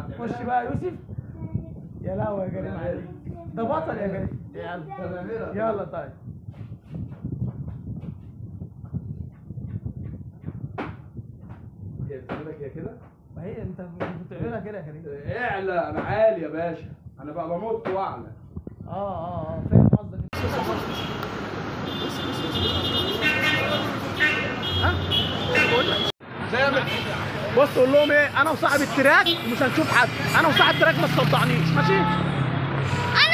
خش بقى يا يوسف يا لهوي يا كريم عليك ده بطل يا كريم يلا يلا طيب هي بتعملك هي كده ما هي انت بتعملها كده يا كريم اعلى انا عالي يا باشا انا بقى بموت واعلى اه اه اه فاهم قصدك بص قول لهم ايه انا وصاحب التراك ومش هنشوف حد انا وصاحب التراك ما تصدعنيش ماشي انا